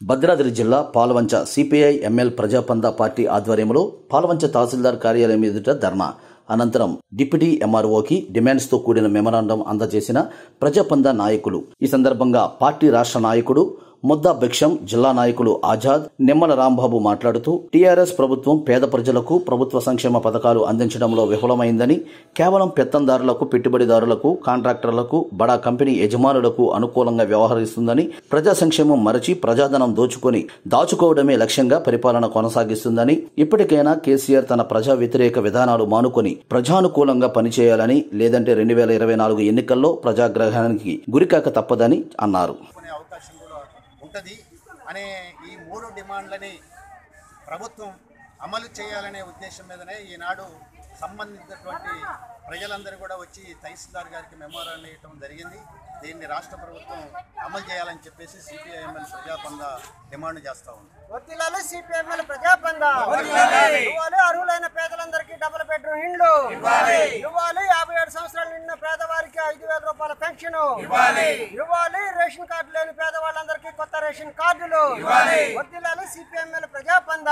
భద్రాద్రి జిల్లా Palvancha CPI ML Prajapantha party ఆధ్వర్యంలో పాలవంచ తహసీల్దార్ కార్యాలయం ఎదుట ధర్నా అనంతరం డిప్యూటీ ఎంఆర్ఓకి డిమాండ్స్తో కూడిన మెమరాండం అందజేసిన ప్రజాపంద నాయకులు ఈ సందర్భంగా పార్టీ రాష్ట్ర నాయకుడు ముద్దా భిక్షం జిల్లా నాయకులు ఆజాద్ నిమ్మల రాంబాబు మాట్లాడుతూ టీఆర్ఎస్ ప్రభుత్వం పేద ప్రజలకు ప్రభుత్వ సంక్షేమ పథకాలు అందించడంలో విఫలమైందని కేవలం పెత్తందారులకు పెట్టుబడిదారులకు కాంట్రాక్టర్లకు బడా కంపెనీ యజమానులకు అనుకూలంగా వ్యవహరిస్తుందని ప్రజా సంక్షేమం మరచి ప్రజాధనం దోచుకొని దాచుకోవడమే లక్ష్యంగా పరిపాలన కొనసాగిస్తుందని ఇప్పటికైనా కేసీఆర్ తన ప్రజా వ్యతిరేక విధానాలు మానుకొని ప్రజానుకూలంగా పనిచేయాలని లేదంటే రెండు వేల ఇరవై నాలుగు ఎన్నికల్లో ప్రజాగ్రహానికి గురికాక తప్పదని అన్నారు కొనే అవకాశం కూడా ఉంటుంది అనే ఈ మూడు డిమాండ్లని ప్రభుత్వం అమలు చేయాలనే ఉద్దేశం మీదనే ఈనాడు సంబంధించినటువంటి ప్రజలందరూ కూడా వచ్చి తహసీల్దార్ గారికి మెమోరాండం ఇవ్వడం జరిగింది దీన్ని రాష్ట్ర ప్రభుత్వం అమలు చేయాలని చెప్పేసి సిపిఐఎంఎల్ ప్రజాపంద డిమాండ్ చేస్తూ ఉంది వర్తిల్లాలి సిపిఎంఎల్ ప్రజాపంద ఇవ్వాలి అర్హులైన పేదలందరికీ డబుల్ బెడ్రూమ్ ఇండ్లు ఇవ్వాలి యాభై ఏడు సంవత్సరాలు నిండిన పేదవారికి ఐదు వేల రూపాయల పెన్షన్ ఇవ్వాలి రేషన్ కార్డు లేని పేదవాళ్ళందరికీ కొత్త రేషన్ కార్డులు వర్తిల్లాలి సిపిఎంఎల్ ప్రజాపంద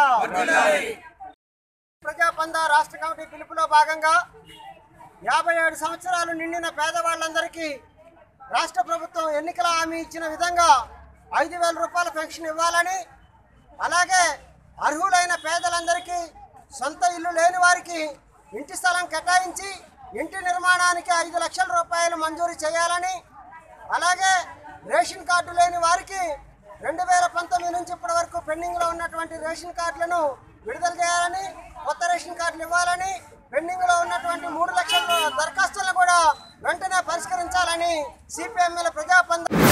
ప్రజాపంద రాష్ట్ర కమిటీ పిలుపులో భాగంగా యాభై ఏడు సంవత్సరాలు నిండిన పేదవాళ్ళందరికీ రాష్ట్ర ప్రభుత్వం ఎన్నికల హామీ ఇచ్చిన విధంగా ఐదు వేల రూపాయల పెన్షన్ ఇవ్వాలని అలాగే అర్హులైన పేదలందరికీ సొంత ఇల్లు లేని వారికి ఇంటి స్థలం కేటాయించి ఇంటి నిర్మాణానికి ఐదు లక్షల రూపాయలు మంజూరు చేయాలని అలాగే రేషన్ కార్డు లేని వారికి రెండు వేల పంతొమ్మిది నుంచి ఇప్పటి వరకు పెండింగ్లో ఉన్నటువంటి రేషన్ కార్డులను విడుదల చేయాలని కొత్త రేషన్ కార్డులు ఇవ్వాలని పెండింగ్లో ఉన్నటువంటి మూడు లక్షల దరఖాస్తులను కూడా వెంటనే పరిష్కరించాలని సిపిఎంఎల్ ప్రజాపంద